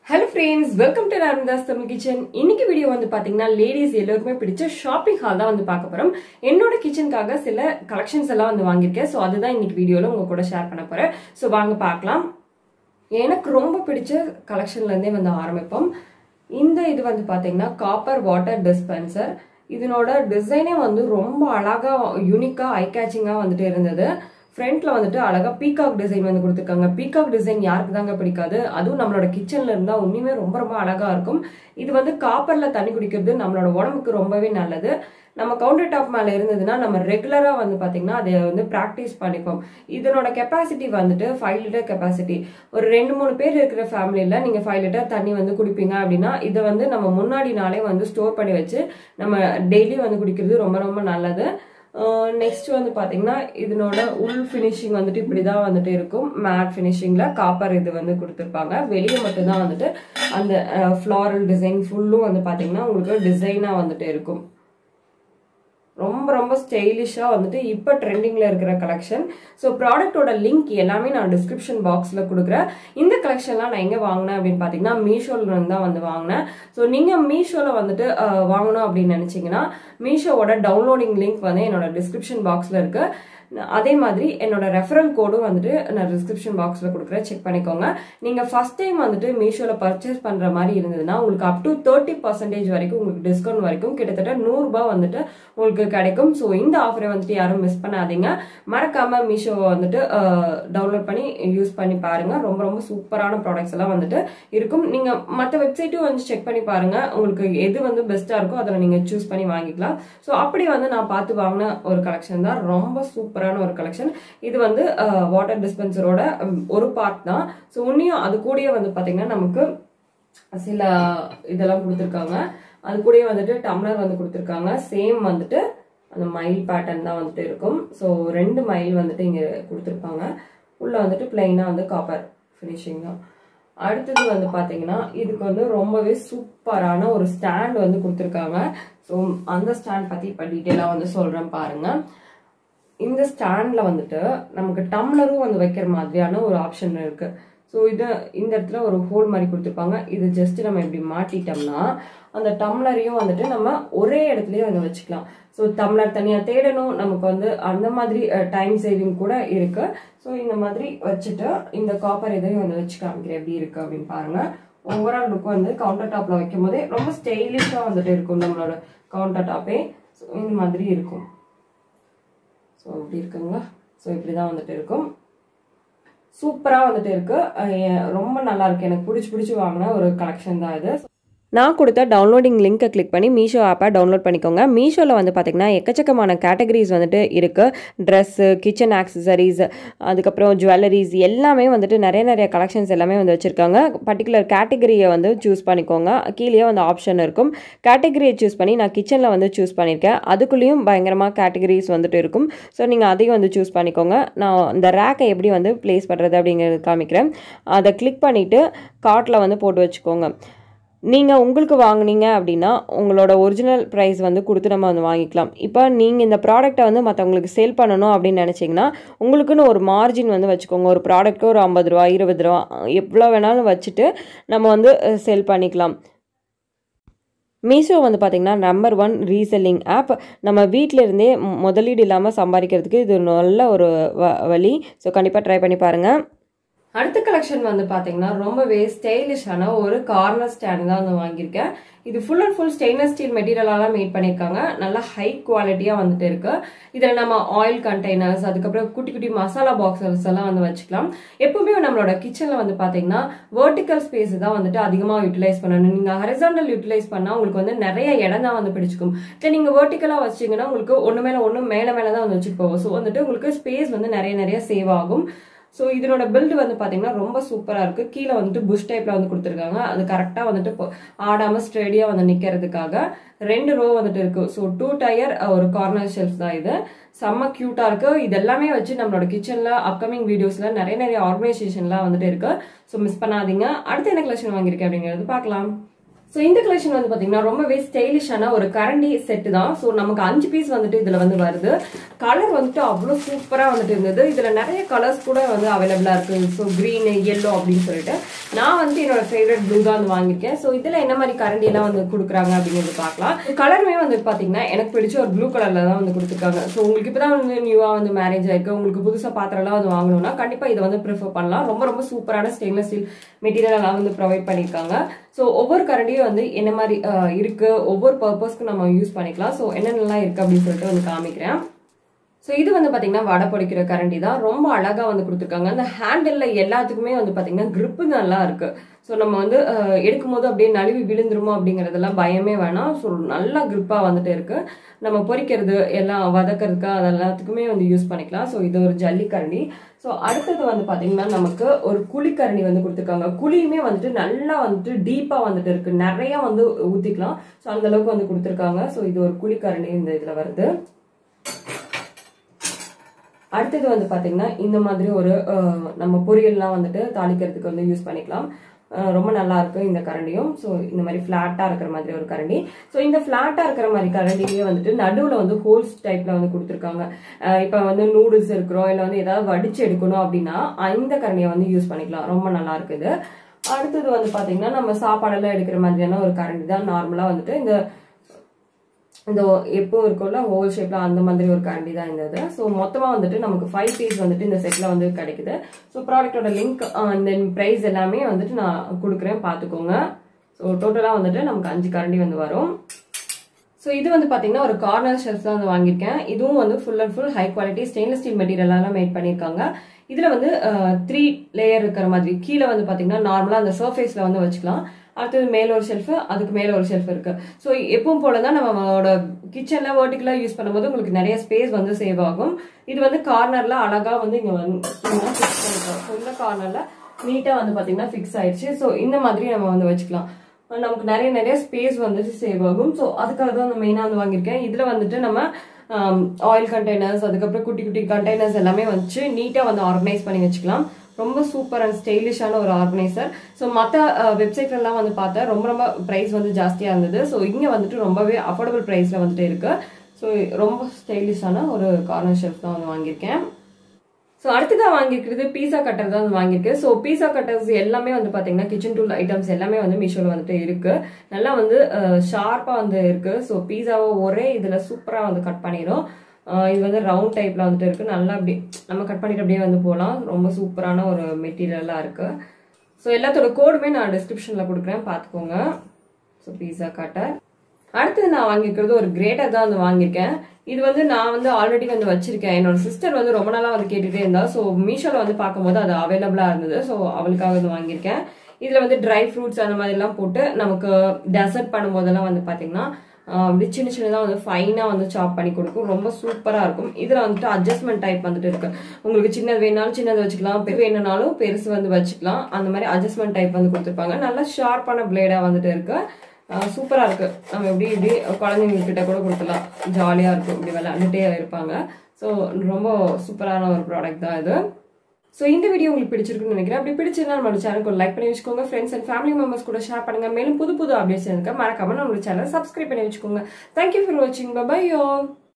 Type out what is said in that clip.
hello friends welcome to Arundhas Tamil kitchen இன்னைக்கு video வந்து பாத்தீங்கன்னா லேடிஸ் எல்லாருக்குமே பிடிச்ச ஷாப்பிங் ஹால் தான் வந்து பார்க்க போறோம் என்னோட கிச்சனுக்காக சில கலெக்ஷன்ஸ் எல்லாம் வந்து வாங்கியிருக்கேன் ஸோ அதுதான் இன்னைக்கு வீடியோல உங்க கூட ஷேர் பண்ண போறேன் ஸோ வாங்க பார்க்கலாம் எனக்கு ரொம்ப பிடிச்ச கலெக்ஷன்ல இருந்தே வந்து ஆரம்பிப்போம் இந்த இது வந்து பாத்தீங்கன்னா காப்பர் வாட்டர் டிஸ்பென்சர் இதனோட டிசைனே வந்து ரொம்ப அழகா யூனிக்கா ஐ கேச்சிங்கா வந்துட்டு இருந்தது ஃப்ரண்ட்ல வந்துட்டு அழகா பீகாக் டிசைன் வந்து கொடுத்துருக்காங்க பீகாக் டிசைன் யாருக்கு தாங்க பிடிக்காது அதுவும் நம்மளோட கிச்சன்ல இருந்தா உண்மையுமே ரொம்ப ரொம்ப அழகா இருக்கும் இது வந்து காப்பர்ல தண்ணி குடிக்கிறது நம்மளோட உடம்புக்கு ரொம்பவே நல்லது நம்ம கவுண்டர் டாப் மேல இருந்ததுன்னா நம்ம ரெகுலரா வந்து பாத்தீங்கன்னா அதை வந்து ப்ராக்டிஸ் பண்ணிப்போம் இதனோட கெப்பாசிட்டி வந்துட்டு ஃபைவ் லிட்டர் கெப்பாசிட்டி ஒரு ரெண்டு மூணு பேர் இருக்கிற ஃபேமிலியில நீங்க ஃபைவ் லிட்டர் தண்ணி வந்து குடிப்பீங்க அப்படின்னா இதை வந்து நம்ம முன்னாடி நாளே வந்து ஸ்டோர் பண்ணி வச்சு நம்ம டெய்லி வந்து குடிக்கிறது ரொம்ப ரொம்ப நல்லது நெக்ஸ்ட் வந்து பாத்தீங்கன்னா இதனோட உள் ஃபினிஷிங் வந்துட்டு இப்படிதான் வந்துட்டு இருக்கும் மேட் ஃபினிஷிங்ல காப்பர் இது வந்து கொடுத்துருப்பாங்க வெளியே மட்டும் தான் வந்துட்டு அந்த ஃப்ளாரல் டிசைன் ஃபுல்லும் வந்து பாத்தீங்கன்னா உங்களுக்கு டிசைனா வந்துட்டு இருக்கும் ரொம்ப ரொம்ப ஸ்டைலிஷாக வந்துட்டு இப்போ ட்ரெண்டிங்கில் இருக்கிற கலெக்ஷன் ஸோ ப்ராடக்ட்டோட லிங்க் எல்லாமே நான் டிஸ்கிரிப்ஷன் பாக்ஸில் கொடுக்குறேன் இந்த கலெக்ஷன்லாம் நான் எங்கே வாங்கினேன் அப்படின்னு பார்த்தீங்கன்னா மீஷோவில் இருந்து தான் வந்து வாங்கினேன் ஸோ நீங்கள் மீஷோவில் வந்துட்டு வாங்கணும் அப்படின்னு நினச்சிங்கன்னா மீஷோவோட டவுன்லோடிங் லிங்க் வந்து என்னோட டிஸ்கிரிப்ஷன் பாக்ஸில் இருக்குது அதே மாதிரி என்னோட ரெஃபரல் கோடும் வந்துட்டு நான் டிஸ்கிரிப்ஷன் பாக்ஸில் கொடுக்குறேன் செக் பண்ணிக்கோங்க நீங்கள் ஃபர்ஸ்ட் டைம் வந்துட்டு மீஷோவில் பர்ச்சேஸ் பண்ணுற மாதிரி இருந்ததுன்னா உங்களுக்கு அப் டு தேர்ட்டி பர்சன்டேஜ் வரைக்கும் உங்களுக்கு டிஸ்கவுண்ட் வரைக்கும் கிட்டத்தட்ட நூறுரூபா வந்துட்டு உங்களுக்கு கிடைக்கும் ஸோ இந்த ஆஃபரை வந்துட்டு யாரும் மிஸ் பண்ணாதீங்க மறக்காம மீஷோவை வந்துட்டு டவுன்லோட் பண்ணி யூஸ் பண்ணி பாருங்க ரொம்ப ரொம்ப சூப்பரான ப்ராடக்ட்ஸ் எல்லாம் வந்துட்டு இருக்கும் நீங்க மற்ற வெப்சைட்டும் வந்து செக் பண்ணி பாருங்க உங்களுக்கு எது வந்து பெஸ்டா இருக்கோ அதில் நீங்க சூஸ் பண்ணி வாங்கிக்கலாம் ஸோ அப்படி வந்து நான் பார்த்து வாங்கின ஒரு கலெக்ஷன் தான் ரொம்ப சூப்பரான ஒரு கலெக்ஷன் இது வந்து வாட்டர் டிஸ்பென்சரோட ஒரு பார்ட் தான் ஸோ உன்னையும் அது கூடயே வந்து பாத்தீங்கன்னா நமக்கு சில இதெல்லாம் கொடுத்துருக்காங்க அது கூடயே வந்துட்டு டம்ளர் வந்து கொடுத்துருக்காங்க சேம் வந்துட்டு அந்த மயில் பேட்டர்ன் தான் வந்துட்டு இருக்கும் ஸோ ரெண்டு மயில் வந்துட்டு இங்கே கொடுத்துருப்பாங்க உள்ள வந்துட்டு பிளெயினாக வந்து காப்பர் ஃபினிஷிங் தான் அடுத்தது வந்து பார்த்தீங்கன்னா இதுக்கு வந்து ரொம்பவே சூப்பரான ஒரு ஸ்டாண்ட் வந்து கொடுத்துருக்காங்க ஸோ அந்த ஸ்டாண்ட் பற்றி இப்போ டீட்டெயிலாக வந்து சொல்கிறேன் பாருங்க இந்த ஸ்டாண்டில் வந்துட்டு நமக்கு டம்ளரும் வந்து வைக்கிற மாதிரியான ஒரு ஆப்ஷன் இருக்கு ஸோ இது இந்த இடத்துல ஒரு ஹோல் மாதிரி கொடுத்துருப்பாங்க இது ஜஸ்ட் நம்ம இப்படி மாட்டிட்டோம்னா அந்த டம்ளரையும் வந்துட்டு நம்ம ஒரே இடத்துலயே வந்து வச்சுக்கலாம் ஸோ டம்ளர் தனியாக தேடணும் நமக்கு வந்து அந்த மாதிரி டைம் சேவிங் கூட இருக்கு ஸோ இந்த மாதிரி வச்சுட்டு இந்த காப்பர் இதையும் வந்து வச்சு காமிக்கிறேன் எப்படி இருக்கு அப்படின்னு பாருங்க ஓவரால் லுக் வந்து கவுண்டர் டாப்ல வைக்கும் போதே ரொம்ப ஸ்டைலிஷாக வந்துட்டு இருக்கும் நம்மளோட கவுண்டர் டாப்பே ஸோ இந்த மாதிரி இருக்கும் ஸோ இப்படி இருக்குங்களா ஸோ இப்படி தான் வந்துட்டு இருக்கும் சூப்பராக வந்துட்டு இருக்கு ரொம்ப நல்லா இருக்கு எனக்கு பிடிச்சி பிடிச்சி வாங்கின ஒரு கலெக்ஷன் தான் இது நான் கொடுத்த டவுன்லோடிங் லிங்க்கை கிளிக் பண்ணி மீஷோ ஆப்பை டவுன்லோட் பண்ணிக்கோங்க மீஷோவில் வந்து பார்த்திங்கன்னா எக்கச்சக்கமான கேட்டகரிஸ் வந்துட்டு இருக்குது ட்ரெஸ்ஸு கிச்சன் ஆக்சசரிஸ் அதுக்கப்புறம் ஜுவல்லரிஸ் எல்லாமே வந்துட்டு நிறைய நிறைய கலெக்ஷன்ஸ் எல்லாமே வந்து வச்சுருக்காங்க பர்டிகுலர் கேட்டகரியை வந்து சூஸ் பண்ணிக்கோங்க கீழே வந்து ஆப்ஷன் இருக்கும் கேட்டகரியை சூஸ் பண்ணி நான் கிச்சனில் வந்து சூஸ் பண்ணியிருக்கேன் அதுக்குள்ளேயும் பயங்கரமாக கேட்டகரிஸ் வந்துட்டு இருக்கும் ஸோ நீங்கள் அதையும் வந்து சூஸ் பண்ணிக்கோங்க நான் இந்த ரேக்கை எப்படி வந்து ப்ளேஸ் பண்ணுறது அப்படிங்கிறது காமிக்கிறேன் அதை கிளிக் பண்ணிவிட்டு கார்ட்டில் வந்து போட்டு வச்சுக்கோங்க நீங்கள் உங்களுக்கு வாங்கினீங்க அப்படின்னா உங்களோட ஒரிஜினல் ப்ரைஸ் வந்து கொடுத்து நம்ம வந்து வாங்கிக்கலாம் இப்போ நீங்கள் இந்த ப்ராடக்ட்டை வந்து மற்றவங்களுக்கு சேல் பண்ணணும் அப்படின்னு நினச்சிங்கன்னா உங்களுக்குன்னு ஒரு மார்ஜின் வந்து வச்சுக்கோங்க ஒரு ப்ராடக்ட்டு ஒரு ஐம்பது ரூபா இருபது ரூபா எவ்வளோ வேணாலும் வச்சுட்டு நம்ம வந்து சேல் பண்ணிக்கலாம் மீஷோ வந்து பார்த்திங்கன்னா நம்பர் ஒன் ரீசெல்லிங் ஆப் நம்ம வீட்டில் இருந்தே முதலீடு இல்லாமல் சம்பாதிக்கிறதுக்கு இது நல்ல ஒரு வழி ஸோ கண்டிப்பாக ட்ரை பண்ணி பாருங்கள் அடுத்த கலெக்ஷன் வந்து பாத்தீங்கன்னா ரொம்பவே ஸ்டைலிஷான ஒரு கார்னர் ஸ்டாண்ட் தான் வந்து வாங்கியிருக்கேன் இது full and full stainless steel மெட்டீரியலால மேட் பண்ணியிருக்காங்க நல்லா ஹை குவாலிட்டியா வந்துட்டு இருக்கு இதுல நம்ம ஆயில் கண்டெய்னர்ஸ் அதுக்கப்புறம் குட்டி குட்டி மசாலா பாக்ஸஸ் எல்லாம் வந்து வச்சுக்கலாம் எப்பவுமே நம்மளோட கிச்சன்ல வந்து பாத்தீங்கன்னா வெர்டிக்கல் ஸ்பேஸ் தான் வந்துட்டு அதிகமா யூட்டிலைஸ் பண்ணணும் நீங்க ஹரிசாண்டல் யூட்டிலைஸ் பண்ணா உங்களுக்கு வந்து நிறைய இடம் தான் வந்து பிடிச்சிக்கும் இல்லை நீங்க வெர்டிக்கலா வச்சீங்கன்னா உங்களுக்கு ஒண்ணு மேல ஒண்ணு மேல மேல தான் வந்து வச்சுட்டு போகும் ஸோ வந்துட்டு உங்களுக்கு ஸ்பேஸ் வந்து நிறைய நிறைய சேவ் ஆகும் ஸோ இதனோட பில்டு வந்து பார்த்தீங்கன்னா ரொம்ப சூப்பராக இருக்கு கீழே வந்துட்டு புஷ் டைப்ல வந்து கொடுத்துருக்காங்க அது கரெக்டாக வந்துட்டு ஆடாம ஸ்ட்ரெடியா வந்து நிற்கிறதுக்காக ரெண்டு ரோ வந்துட்டு இருக்கு ஸோ டூ டயர் ஒரு கார்னர் ஷெல்ஃப் தான் இது செம்ம க்யூட்டா இருக்கு இது எல்லாமே வச்சு நம்மளோட கிச்சன்ல அப்கமிங் வீடியோஸ்ல நிறைய நிறைய ஆர்கனைசேஷன்லாம் வந்துட்டு இருக்கு ஸோ மிஸ் பண்ணாதீங்க அடுத்து என்ன கலெக்ஷன் வாங்கியிருக்கேன் அப்படிங்கிறது பார்க்கலாம் ஸோ இந்த கலெக்ஷன் வந்து பார்த்தீங்கன்னா ரொம்பவே ஸ்டைலிஷான ஒரு கரண்டி செட்டு தான் ஸோ நமக்கு அஞ்சு பீஸ் வந்துட்டு இதில் வந்து வருது கலர் வந்துட்டு அவ்வளோ சூப்பராக வந்துட்டு இருந்தது இதில் நிறைய கலர்ஸ் கூட வந்து அவைலபிளாக இருக்குது ஸோ க்ரீன் எல்லோ அப்படின்னு சொல்லிட்டு நான் வந்து என்னோட ஃபேவரட் ப்ளூ தான் வந்து வாங்கியிருக்கேன் ஸோ இதில் என்ன மாதிரி கரண்டி எல்லாம் வந்து கொடுக்குறாங்க அப்படிங்கிறது பார்க்கலாம் கலருமே வந்து பார்த்தீங்கன்னா எனக்கு பிடிச்ச ஒரு ப்ளூ கலரில் தான் வந்து கொடுத்துருக்காங்க ஸோ உங்களுக்கு இப்போ தான் வந்து நியூவாக வந்து மேரேஜ் ஆயிருக்கு உங்களுக்கு புதுசாக பாத்திரம்லாம் வந்து வாங்கணும்னா கண்டிப்பாக இதை வந்து ப்ரிஃபர் பண்ணலாம் ரொம்ப ரொம்ப சூப்பரான ஸ்டெயின்லெஸ் ஸ்டீல் மெட்டீரியல் எல்லாம் வந்து ப்ரொவைட் பண்ணியிருக்காங்க ஸோ ஒவ்வொரு கரண்டியும் வந்து என்ன மாதிரி அஹ், இருக்கு ஒவ்வொரு பர்பஸ்க்கு நம்ம யூஸ் பண்ணிக்கலாம் ஸோ என்னென்னலாம் இருக்கு அப்படின்னு சொல்லிட்டு வந்து காமிக்கிறேன் ஸோ இது வந்து பார்த்தீங்கன்னா வடை பொடிக்கிற கரண்டி தான் ரொம்ப அழகாக வந்து கொடுத்துருக்காங்க அந்த ஹேண்டிலில் எல்லாத்துக்குமே வந்து பார்த்தீங்கன்னா grip நல்லா இருக்கு ஸோ நம்ம வந்து அஹ், எடுக்கும்போது அப்படியே நழுவி விழுந்துருமோ அப்படிங்கிறதெல்லாம் பயமே வேணாம் ஸோ நல்லா grip-ஆ வந்துட்டு இருக்கு நம்ம பொரிக்கிறது எல்லாம் வதக்கிறதுக்கு அது எல்லாத்துக்குமே வந்து யூஸ் பண்ணிக்கலாம் ஸோ இது ஒரு ஜல்லி கரண்டி ஸோ அடுத்தது வந்து பார்த்தீங்கன்னா நமக்கு ஒரு குழிக்கரண்டி வந்து கொடுத்துருக்காங்க குழியுமே வந்துட்டு நல்லா வந்துட்டு டீப்பாக வந்துட்டு இருக்கு நிறைய வந்து ஊற்றிக்கலாம் ஸோ அந்த அளவுக்கு வந்து கொடுத்துருக்காங்க ஸோ இது ஒரு குழிக்கரண்டி இந்த இதில் வருது அடுத்தது வந்து பாத்தீங்கன்னா இந்த மாதிரி ஒரு அஹ், நம்ம பொரியல்லாம் வந்துட்டு தாளிக்கிறதுக்கு வந்து யூஸ் பண்ணிக்கலாம் அஹ், ரொம்ப நல்லா இருக்கு இந்த கரண்டியும் ஸோ இந்த மாதிரி ஃபிளாட்டா இருக்கிற மாதிரி ஒரு கரண்டி ஸோ இந்த ஃபிளாட்டா இருக்கிற மாதிரி கரண்டிலேயே வந்துட்டு நடுவில் வந்து ஹோல்ஸ் டைப்ல வந்து கொடுத்துருக்காங்க அஹ், இப்போ வந்து நூடுல்ஸ் இருக்கிறோம் இல்லை வந்து ஏதாவது வடிச்சு எடுக்கணும் அப்படின்னா இந்த கரண்டியை வந்து யூஸ் பண்ணிக்கலாம் ரொம்ப நல்லா இருக்குது அடுத்தது வந்து பாத்தீங்கன்னா நம்ம சாப்பாடெல்லாம் எடுக்கிற மாதிரியான ஒரு கரண்டி தான் நார்மலா வந்துட்டு இந்த இந்த எப்பவும் இருக்கும்ல ஹோல் ஷேப்ல அந்த மாதிரி ஒரு கரண்டி தான் இந்த இது ஸோ மொத்தமாக வந்துட்டு நமக்கு ஃபைவ் பீஸ் வந்துட்டு இந்த செட்ல வந்து கிடைக்குது ஸோ ப்ராடக்டோட லிங்க் இந்த ப்ரைஸ் எல்லாமே வந்துட்டு நான் கொடுக்குறேன் பார்த்துக்கோங்க ஸோ டோட்டலாக வந்துட்டு நமக்கு அஞ்சு கரண்டி வந்து வரும் ஸோ இது வந்து பார்த்தீங்கன்னா ஒரு கார்னர் ஷெல்ஃப் தான் வந்து வாங்கியிருக்கேன் இதுவும் வந்து full and full high quality stainless steel மெட்டீரியலாலாம் மேட் பண்ணியிருக்காங்க இதில் வந்து த்ரீ லேயர் இருக்கிற மாதிரி கீழே வந்து பார்த்தீங்கன்னா நார்மலாக அந்த சர்ஃபேஸில் வந்து வச்சுக்கலாம் அடுத்தது மேல ஒரு ஷெல்ஃப் அதுக்கு மேல ஒரு ஷெல்ஃப் இருக்கு ஸோ எப்பவும் போல தான் நம்மளோட கிச்சன்ல வெர்டிகலா யூஸ் பண்ணும்போது உங்களுக்கு நிறைய ஸ்பேஸ் வந்து சேவ் ஆகும் இது வந்து கார்னர்ல அழகா வந்து இங்க வந்து ஃபிக்ஸ் பண்ணிக்கலாம் ஸோ இந்த கார்னர்ல நீட்டா வந்து பாத்தீங்கன்னா ஃபிக்ஸ் ஆயிடுச்சு ஸோ இந்த மாதிரி நம்ம வந்து வச்சுக்கலாம் நமக்கு நிறைய நிறைய ஸ்பேஸ் வந்துட்டு சேவ் ஆகும் ஸோ அதுக்காக தான் நான் மெயினாக வந்து வாங்கியிருக்கேன் இதில் வந்துட்டு நம்ம ஆயில் கண்டெய்னர்ஸ் அதுக்கப்புறம் குட்டி குட்டி கண்டெய்னர்ஸ் எல்லாமே வச்சு நீட்டாக வந்து ஆர்கனைஸ் பண்ணி வச்சுக்கலாம் ரொம்ப சூப்பர் அண்ட் ஸ்டைலிஷான ஒரு ஆர்கனைசர் ஸோ மற்ற வெப்சைட்லலாம் வந்து பார்த்தேன் ரொம்ப ரொம்ப ப்ரைஸ் வந்து ஜாஸ்தியாக இருந்தது ஸோ இங்கே வந்துட்டு ரொம்பவே அஃபோர்டபுள் ப்ரைஸில் வந்துட்டு இருக்கு ஸோ ரொம்ப ஸ்டைலிஷான ஒரு கார்னர் ஷெல்ஃப் தான் வந்து வாங்கியிருக்கேன் ஸோ அடுத்ததாக வாங்கியிருக்கிறது பீஸா கட்டர் தான் வந்து வாங்கியிருக்கேன் ஸோ பீஸா கட்டர்ஸ் எல்லாமே வந்து பார்த்தீங்கன்னா கிச்சன் டூல் ஐட்டம்ஸ் எல்லாமே வந்து மீஷோவில் வந்துட்டு இருக்கு நல்லா வந்து ஷார்ப்பாக வந்து இருக்கு ஸோ பீஸாவை ஒரே இதில் சூப்பராக வந்து கட் பண்ணிடும் அஹ் இது வந்து ரவுண்ட் டைப்ல வந்துட்டு இருக்கு நல்லா அப்படி நம்ம கட் பண்ணிட்டு அப்படியே வந்து போகலாம் ரொம்ப சூப்பரான ஒரு மெட்டீரியலாக இருக்கு ஸோ எல்லாத்தோட கோடுமே நான் டிஸ்கிரிப்ஷனில் கொடுக்குறேன் பார்த்துக்கோங்க ஸோ பீஸா கட்டர் அடுத்தது நான் வாங்கியிருக்கிறது ஒரு கிரேட்டர் தான் வந்து வாங்கியிருக்கேன் இது வந்து நான் வந்து ஆல்ரெடி வந்து வச்சிருக்கேன் என்னோட சிஸ்டர் வந்து ரொம்ப நாளாக வந்து கேட்டுட்டே இருந்தா ஸோ மீஷோவில் வந்து பார்க்கும்போது அது அவைலபிளாக இருந்தது ஸோ அவளுக்காக வந்து வாங்கியிருக்கேன் இதில் வந்து ட்ரை ஃப்ரூட்ஸ் அந்த மாதிரிலாம் போட்டு நமக்கு டெசர்ட் பண்ணும்போதெல்லாம் வந்து பார்த்தீங்கன்னா ஆஹ் அப்படி சின்ன சின்னதாக வந்து ஃபைனாக வந்து சாப் பண்ணி கொடுக்கும் ரொம்ப சூப்பராக இருக்கும் இதில் வந்துட்டு அட்ஜஸ்ட்மெண்ட் டைப் வந்துட்டு இருக்கு உங்களுக்கு சின்னது வேணாலும் சின்னது வச்சுக்கலாம் பெரு வேணும்னாலும் பெருசு வந்து வச்சுக்கலாம் அந்த மாதிரி அட்ஜஸ்ட்மெண்ட் டைப் வந்து கொடுத்துருப்பாங்க நல்லா ஷார்ப்பான பிளேடாக வந்துட்டு இருக்கு சூப்பராக இருக்கு நம்ம எப்படி இப்படி குழந்தைங்க கிட்ட கூட கொடுக்கலாம் ஜாலியாக இருக்கும் இப்படி விளையாண்டுட்டே இருப்பாங்க ஸோ ரொம்ப சூப்பரான ஒரு ப்ராடக்ட் தான் இது ஸோ இந்த வீடியோ உங்களுக்கு பிடிச்சிருக்குன்னு நினைக்கிறேன் அப்படி பிடிச்சிருந்தா நம்மளோட சேனலுக்கு லைக் பண்ணி வச்சுக்கோங்க ஃப்ரெண்ட்ஸ் அண்ட் ஃபேமிலி மெம்பர்ஸ் கூட ஷேர் பண்ணுங்க மேலும் புது புது அப்டேட்ஸ் இருக்க மறக்காம நம்மளோட சேனல் சப்ஸ்கிரைப் பண்ணி வச்சுக்கோங்க தேங்க்யூ ஃபார் வாட்சிங் பை யோ